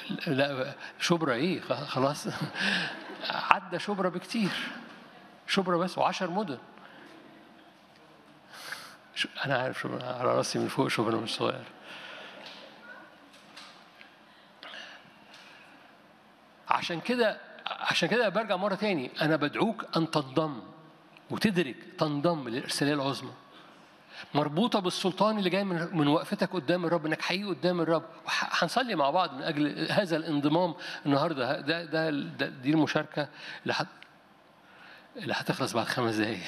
لا شبرا ايه خلاص عدى شبرا بكتير شبرا بس وعشر مدن شو انا عارف شبرا على راسي من فوق شبرا مش صغير عشان كده عشان كده برجع مرة تاني أنا بدعوك أن تنضم وتدرك تنضم للإرسالية العظمى مربوطة بالسلطان اللي جاي من من وقفتك قدام الرب إنك حقيقي قدام الرب هنصلي مع بعض من أجل هذا الانضمام النهاردة ده ده, ده دي المشاركة اللي حت اللي هتخلص بعد خمس دقايق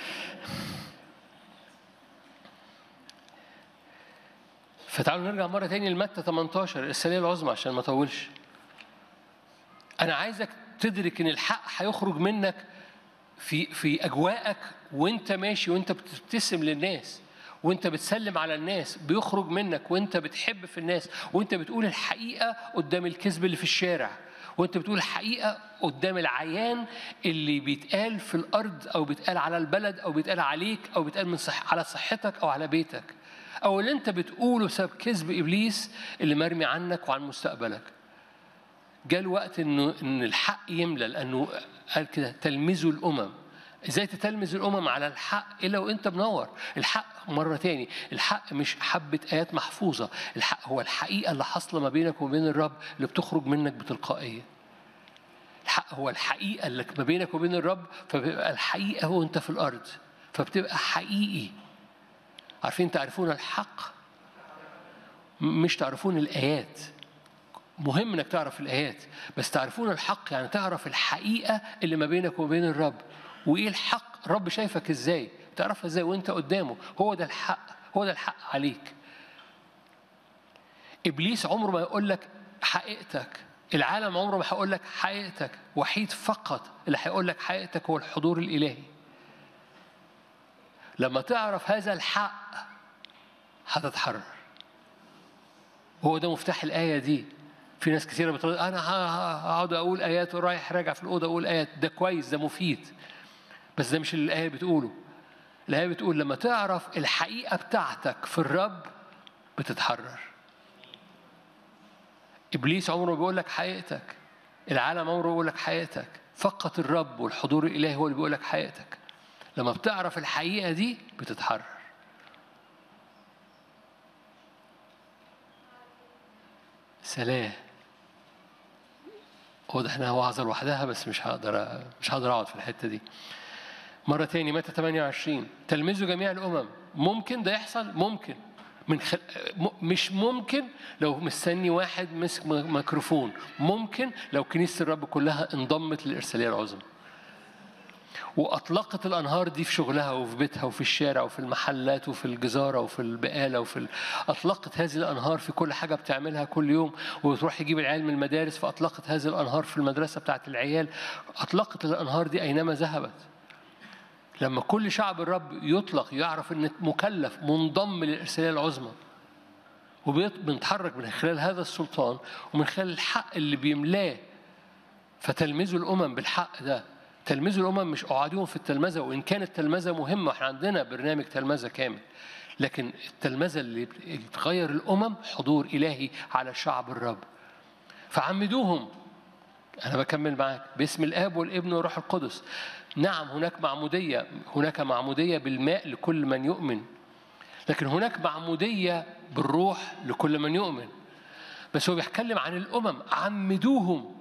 فتعالوا نرجع مرة تاني لمتى 18 الإرسالية العظمى عشان ما أطولش أنا عايزك تدرك إن الحق هيخرج منك في في أجواءك وأنت ماشي وأنت بتبتسم للناس وأنت بتسلم على الناس بيخرج منك وأنت بتحب في الناس وأنت بتقول الحقيقة قدام الكذب اللي في الشارع وأنت بتقول الحقيقة قدام العيان اللي بيتقال في الأرض أو بيتقال على البلد أو بيتقال عليك أو بيتقال من صح على صحتك أو على بيتك أو اللي أنت بتقوله بسبب كذب إبليس اللي مرمي عنك وعن مستقبلك جاء الوقت انه ان الحق يملى لانه قال كده تلمذوا الامم ازاي تتلمذ الامم على الحق الا وانت منور الحق مره تاني الحق مش حبه ايات محفوظه الحق هو الحقيقه اللي حاصله ما بينك وبين الرب اللي بتخرج منك بتلقائيه الحق هو الحقيقه اللي ما بينك وبين الرب فبيبقى الحقيقه هو انت في الارض فبتبقى حقيقي عارفين تعرفون الحق مش تعرفون الايات مهم انك تعرف الايات بس تعرفون الحق يعني تعرف الحقيقه اللي ما بينك وبين الرب وايه الحق الرب شايفك ازاي تعرفها ازاي وانت قدامه هو ده الحق هو ده الحق عليك ابليس عمره ما يقول لك حقيقتك العالم عمره ما هيقول لك حقيقتك وحيد فقط اللي هيقول لك حقيقتك هو الحضور الالهي لما تعرف هذا الحق هتتحرر هو ده مفتاح الايه دي في ناس كثيرة بتقول أنا هقعد أقول آيات ورايح راجع في الأوضة أقول آيات ده كويس ده مفيد بس ده مش اللي الآية بتقوله الآية بتقول لما تعرف الحقيقة بتاعتك في الرب بتتحرر إبليس عمره بيقول لك حقيقتك العالم عمره بيقول لك حقيقتك فقط الرب والحضور الإلهي هو اللي بيقول لك حقيقتك لما بتعرف الحقيقة دي بتتحرر سلام واضح انها وعظه لوحدها بس مش هقدر مش هقدر اقعد في الحته دي. مره تاني متى 28 تلمذوا جميع الامم ممكن ده يحصل؟ ممكن من خل... مش ممكن لو مستني واحد مسك ميكروفون ممكن لو كنيسه الرب كلها انضمت للارساليه العظمى. واطلقت الانهار دي في شغلها وفي بيتها وفي الشارع وفي المحلات وفي الجزاره وفي البقاله وفي ال... اطلقت هذه الانهار في كل حاجه بتعملها كل يوم وتروح تجيب العيال من المدارس فاطلقت هذه الانهار في المدرسه بتاعت العيال اطلقت الانهار دي اينما ذهبت لما كل شعب الرب يطلق يعرف ان مكلف منضم للارساليه العظمى وبنتحرك من خلال هذا السلطان ومن خلال الحق اللي بيملاه فتلمذوا الامم بالحق ده تلمذوا الامم مش اقعدوهم في التلمذه وان كانت التلمذه مهمه احنا عندنا برنامج تلمذه كامل لكن التلمذه اللي بتغير الامم حضور الهي على شعب الرب فعمدوهم انا بكمل معاك باسم الاب والابن والروح القدس نعم هناك معموديه هناك معموديه بالماء لكل من يؤمن لكن هناك معموديه بالروح لكل من يؤمن بس هو بيتكلم عن الامم عمدوهم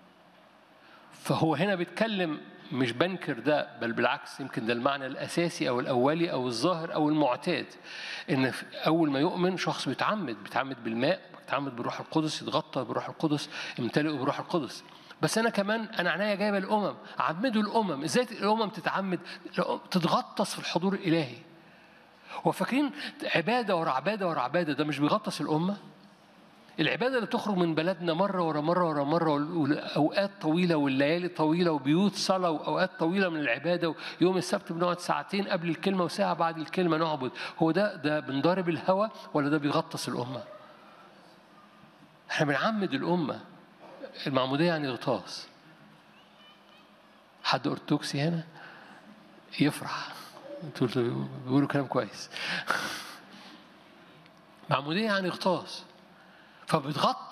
فهو هنا بيتكلم مش بنكر ده بل بالعكس يمكن ده المعنى الاساسي او الاولي او الظاهر او المعتاد ان اول ما يؤمن شخص بيتعمد بيتعمد بالماء بيتعمد بالروح القدس يتغطى بالروح القدس يمتلئ بالروح القدس بس انا كمان انا عناية جايبه الامم عمدوا الامم ازاي الامم تتعمد تتغطس في الحضور الالهي وفاكرين عباده ورا عباده ورا عباده ده مش بيغطس الامه العباده اللي بتخرج من بلدنا مره ورا مره ورا مره واوقات طويله والليالي طويله وبيوت صلاه واوقات طويله من العباده ويوم السبت بنقعد ساعتين قبل الكلمه وساعه بعد الكلمه نعبد هو ده ده بنضارب الهوى ولا ده بيغطس الامه؟ احنا بنعمد الامه المعموديه يعني غطاس حد ارثوذكسي هنا يفرح بيقولوا كلام كويس معموديه يعني غطاس فبتغطي